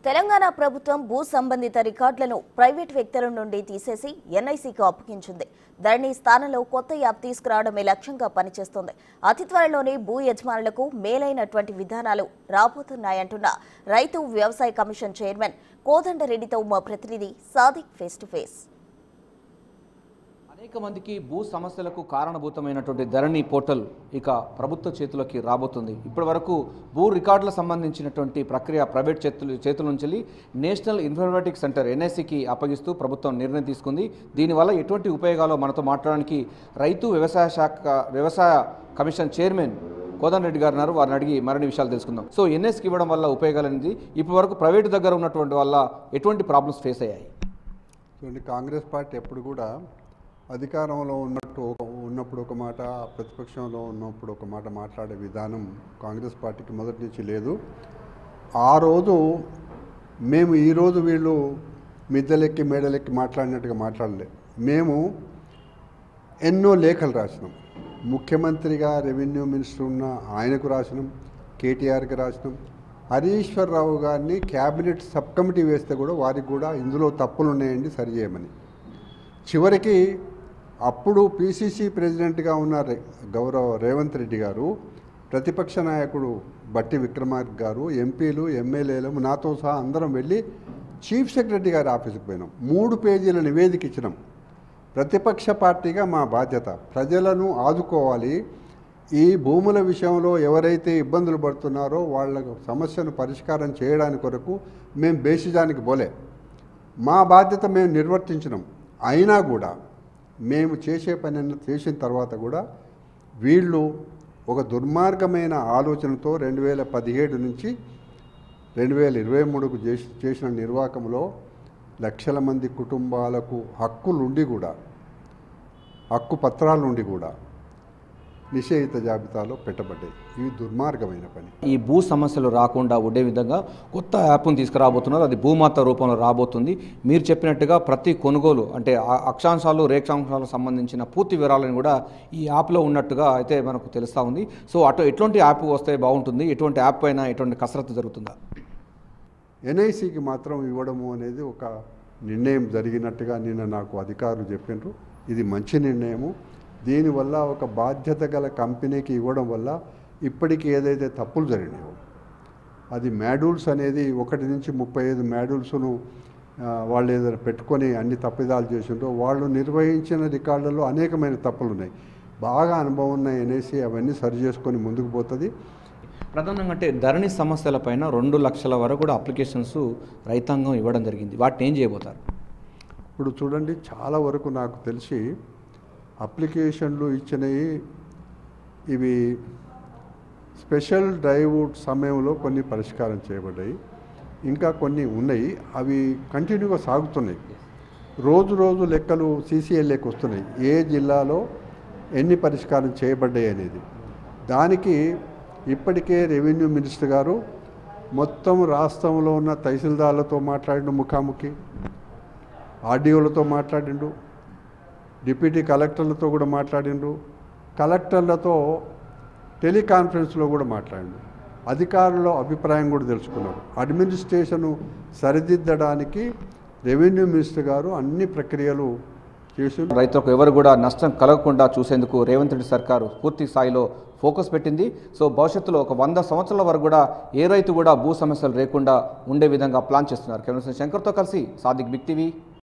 తెలంగాణ ప్రభుత్వం భూ సంబంధిత రికార్డులను ప్రైవేట్ వ్యక్తుల నుండి తీసేసి ఎన్ఐసికి అప్పగించింది ధరణి స్థానంలో కొత్త యాప్ తీసుకురావడమే లక్ష్యంగా పనిచేస్తోంది అతి త్వరలోనే భూ యజమానులకు మేలైనటువంటి విధానాలు రాబోతున్నాయంటున్న రైతు వ్యవసాయ కమిషన్ చైర్మన్ కోదండరెడ్డితో మా ప్రతినిధి సాదిక్ ఫేస్ టు ఫేస్ అనేక మందికి భూ సమస్యలకు కారణభూతమైనటువంటి ధరణి పోర్టల్ ఇక ప్రభుత్వ చేతులకి రాబోతుంది ఇప్పటి వరకు భూ రికార్డులకు సంబంధించినటువంటి ప్రక్రియ ప్రైవేట్ చేతులు చేతుల నుంచి నేషనల్ ఇన్ఫర్మేటిక్ సెంటర్ ఎన్ఐసికి అప్పగిస్తూ ప్రభుత్వం నిర్ణయం తీసుకుంది దీనివల్ల ఎటువంటి ఉపయోగాలు మనతో మాట్లాడడానికి రైతు వ్యవసాయ శాఖ వ్యవసాయ కమిషన్ చైర్మన్ కోదండరెడ్డి గారు ఉన్నారు వారిని అడిగి మరిన్ని విషయాలు తెలుసుకుందాం సో ఎన్ఎస్కి ఇవ్వడం వల్ల ఉపయోగాలు అనేది ఇప్పటి వరకు ప్రైవేటు దగ్గర ఉన్నటువంటి వల్ల ఎటువంటి ప్రాబ్లమ్స్ ఫేస్ అయ్యాయి చూడండి కాంగ్రెస్ పార్టీ ఎప్పుడు కూడా అధికారంలో ఉన్నట్టు ఒక- ఉన్నప్పుడు ఒక మాట ప్రతిపక్షంలో ఉన్నప్పుడు ఒక మాట మాట్లాడే విధానం కాంగ్రెస్ పార్టీకి మొదటి నుంచి లేదు ఆ రోజు మేము ఈరోజు వీళ్ళు మిద్దెలెక్కి మేడలెక్కి మాట్లాడినట్టుగా మాట్లాడలే మేము ఎన్నో లేఖలు రాసినాం ముఖ్యమంత్రిగా రెవెన్యూ మినిస్టర్ ఉన్న ఆయనకు రాసినాం కేటీఆర్కి రాసినాం హరీశ్వరరావు గారిని క్యాబినెట్ సబ్ కమిటీ వేస్తే కూడా వారికి కూడా ఇందులో తప్పులు ఉన్నాయండి సరిచేయమని చివరికి అప్పుడు పిసిసి ప్రెసిడెంట్గా ఉన్న రే- గౌరవ రేవంత్ రెడ్డి గారు ప్రతిపక్ష నాయకుడు బట్టి విక్రమార్క గారు ఎంపీలు ఎమ్మెల్యేలు నాతో సహా అందరం వెళ్ళి చీఫ్ సెక్రటరీ గారి ఆఫీస్కి పోయినాం మూడు పేజీల నివేదిక ఇచ్చినాం ప్రతిపక్ష పార్టీగా మా బాధ్యత ప్రజలను ఆదుకోవాలి ఈ భూముల విషయంలో ఎవరైతే ఇబ్బందులు పడుతున్నారో వాళ్ళ సమస్యను పరిష్కారం చేయడానికి కొరకు మేము బేసిజానికి పోలే మా బాధ్యత మేము నిర్వర్తించినాం అయినా కూడా మేము చేసే పని అన్న- చేసిన తర్వాత కూడా వీళ్ళు ఒక దుర్మార్గమైన ఆలోచనతో రెండు వేల పదిహేడు నుంచి రెండు వేల ఇరవై మూడుకు చేసి చేసిన నిర్వాహకంలో లక్షల మంది కుటుంబాలకు హక్కులుండి కూడా హక్కు పత్రాలుండి కూడా నిషేధిత జాబితాలో పెట్టబడ్డాయి ఇవి దుర్మార్గమైన పని ఈ భూ సమస్యలు రాకుండా ఉండే విధంగా కొత్త యాప్ను తీసుకురాబోతున్నారు అది భూమాత రూపంలో రాబోతుంది మీరు చెప్పినట్టుగా ప్రతి కొనుగోలు అంటే ఆ అక్షాంశాలు రేక్షాంశాలకు సంబంధించిన పూర్తి వివరాలను కూడా ఈ యాప్లో ఉన్నట్టుగా అయితే మనకు తెలుస్తూ ఉంది సో అటు ఎటువంటి యాప్ వస్తే బాగుంటుంది ఎటువంటి యాప్ పైన ఎటువంటి కసరత్తు జరుగుతుందా ఎన్ఐసికి మాత్రం ఇవ్వడము అనేది ఒక నిర్ణయం జరిగినట్టుగా నిన్న నాకు అధికారులు చెప్పినారు ఇది మంచి నిర్ణయము దీనివల్ల ఒక బాధ్యత గల కంపెనీకి ఇవ్వడం వల్ల ఇప్పటికీ ఏదైతే తప్పులు జరిగినాయో అది మ్యాడ్యూల్స్ అనేది ఒకటి నుంచి ముప్పై ఐదు మ్యాడ్యూల్స్ను ఆ, వాళ్ళు ఏదైనా పెట్టుకొని అన్ని తప్పిదాలు చేసిండ్రో వాళ్ళు నిర్వహించిన రికార్డులలో అనేకమైన తప్పులు ఉన్నాయి బాగా అనుభవం ఉన్న ఎన్ఐసి అవన్నీ సరి చేసుకొని ముందుకు పోతుంది ప్రధానంగా అంటే ధరణి సమస్యలపైన రెండు లక్షల వరకు కూడా అప్లికేషన్స్ రైతాంగం ఇవ్వడం జరిగింది వాటిని ఏం చేయబోతారు ఇప్పుడు చూడండి చాలా వరకు నాకు తెలిసి అప్లికేషన్లు ఇచ్చినవి ఇవి స్పెషల్ డ్రైవ్ సమయంలో కొన్ని పరిష్కారం చేయబడ్డాయి ఇంకా కొన్ని ఉన్నాయి అవి కంటిన్యూగా సాగుతున్నాయి రోజు రోజు లెక్కలు సీసీఎల్ఏకి వస్తున్నాయి ఏ జిల్లాలో ఎన్ని పరిష్కారం చేయబడ్డాయి అనేది దానికి ఇప్పటికే రెవెన్యూ మినిస్టర్ గారు మొత్తం రాష్ట్రంలో ఉన్న తహసీల్దార్లతో మాట్లాడిన ముఖాముఖి ఆర్డీఓలతో మాట్లాడిండు డిప్యూటీ కలెక్టర్లతో కూడా మాట్లాడిండు కలెక్టర్లతో టెలికాన్ఫరెన్స్లో కూడా మాట్లాడిండు అధికారుల అభిప్రాయం కూడా తెలుసుకున్నారు అడ్మినిస్ట్రేషను సరిదిద్దడానికి రెవెన్యూ మినిస్టర్ గారు అన్ని ప్రక్రియలు చేసి రైతులకు ఎవరు కూడా నష్టం కలగకుండా చూసేందుకు రేవంత్ రెడ్డి సర్కారు పూర్తి స్థాయిలో ఫోకస్ పెట్టింది సో భవిష్యత్తులో ఒక వంద సంవత్సరాల వరకు కూడా ఏ రైతు కూడా భూ సమస్యలు లేకుండా ఉండే విధంగా ప్లాన్ చేస్తున్నారు కెమెరా శంకర్తో కలిసి సాదిక్ బిగ్ టీవీ